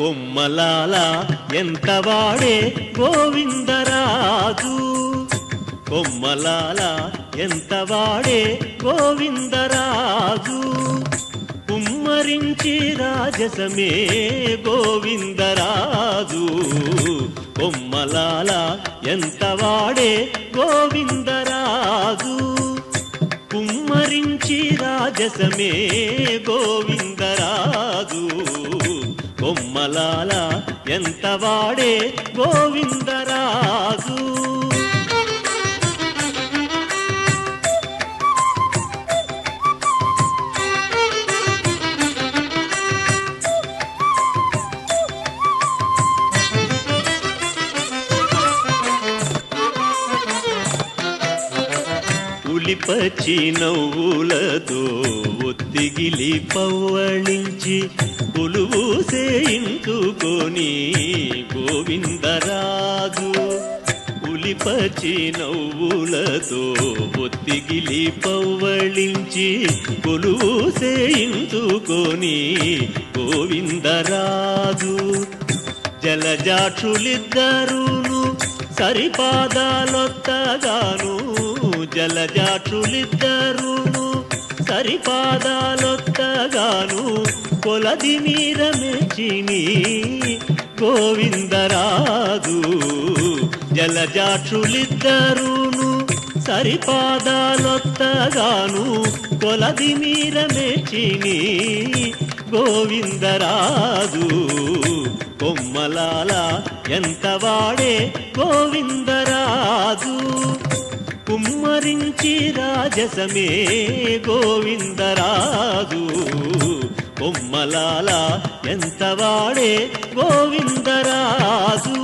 కొమ్మలాల ఎంత వాడే గోవిందరాజు కొమ్మలాల ఎంత వాడే గోవిందరాజు కుమ్మరించి రాజసమే గోవిందరాజు కొమ్మలాల ఎంత వాడే గోవిందరాజు కుమ్మరించి రాజసమే గోవిందరాజు కొమ్మలాల ఎంత వాడే గోవిందరాజు ఉలిపచి నవ్వులతో ఒత్తిగిలి పవ్వళించి కొలువు సేయించుకొని గోవిందరాజు ఉలిపచి నవ్వులతో ఒత్తిగిలి పవ్వళించి కొలువు సేయించుకొని గోవిందరాజు జలజాక్షులిద్దరును సరిపాదాలొత్తగాను జలజాక్షులిద్దరును సరిపాదాలొత్తగాను కొలది మీర మెచ్చిని గోవిందరాజు జలజాక్షులిద్దరును సరిపాదాలొత్తగాను కొలది మీర మెచ్చిని గోవిందరాజు కొమ్మలాల ఎంత వాడే గోవిందరాజు కుమ్మరించి రాజసమే గోవిందరాజు కొమ్మలాల ఎంత వాడే గోవిందరాజు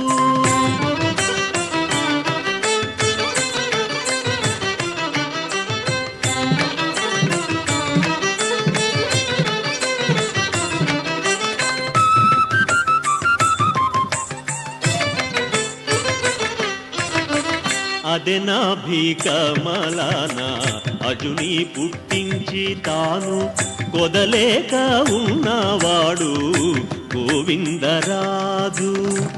అదెనాభికమలాన అజుని పుట్టించి తాను కొదలేక ఉన్నవాడు గోవిందరాజు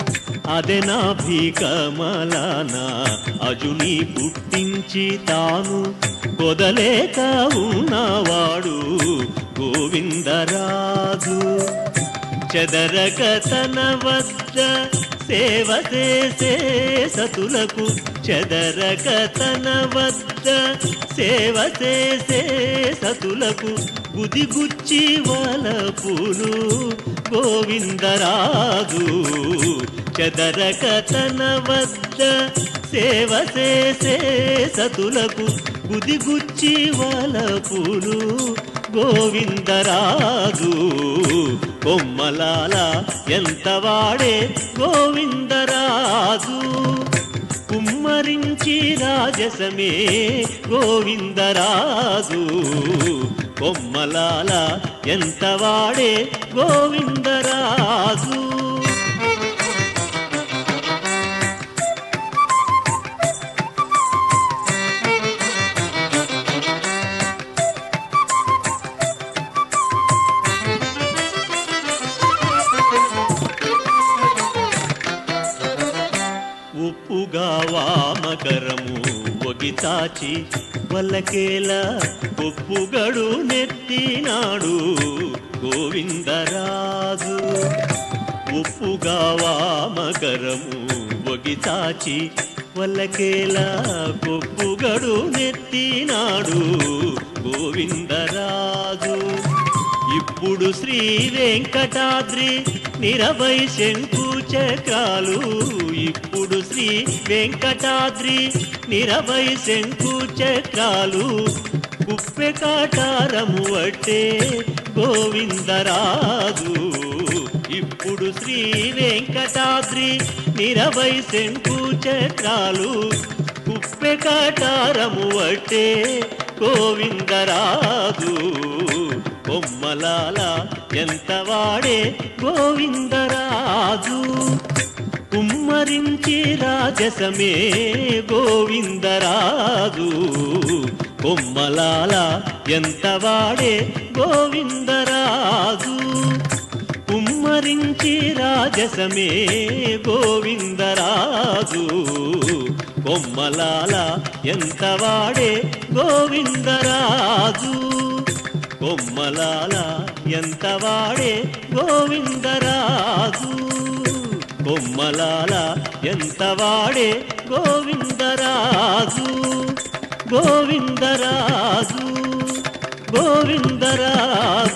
అదెనాభికమలాన అజుని పుట్టించి తాను కొదలేక ఉన్నవాడు గోవిందరాజు చెదరక తన వద్ద సేవ చేసే సతులకు చెదరక తన వద్ద సేవ చేసే సతులకు గుదిగుచ్చి వలపులు గోవిందరాజు చెదరక తన వద్ద సేవ చేసే సతులకు గుదిగుచ్చి వలపులు గోవిందరాజు కొమ్మలాల ఎంత వాడే గోవిందరాజు కుమ్మరించి రాజసమే గోవిందరాజు కొమ్మలాల ఎంత వాడే గోవిందరాజు ఉప్పుగా వామకరము ఒగితాచి వల్లకేల ఉప్పుగడు నెత్తినాడు గోవిందరాజు ఉప్పుగా వామకరము ఒగితాచి వల్లకేల కొప్పుగడు నెత్తినాడు గోవిందరాజు ఇప్పుడు శ్రీ వెంకటాద్రి నిరవై శంకు చక్రాలు ఇప్పుడు శ్రీ వెంకటాద్రి నిరవై శంకు చక్రాలు కుప్పె కాటారము వట్టే గోవిందరాజు ఇప్పుడు శ్రీ వెంకటాద్రి నిరవై శంకు చక్రాలు కుప్పె కాటారము వట్టే గోవిందరాజు బొమ్మలాల ఎంత వాడే గోవిందరాజు కుమ్మరించి రాజసమే గోవిందరాజు కొమ్మలాల ఎంత వాడే గోవిందరాజు కుమ్మ కుమ్మరించి రాజసమే గోవిందరాజు కొమ్మలాల ఎంత వాడే గోవిందరాజు కొమ్మలాల ఎంత వాడే గోవిందరాజు కొమ్మలాల ఎంత వాడే గోవిందరాజు గోవిందరాజు గోవిందరాజు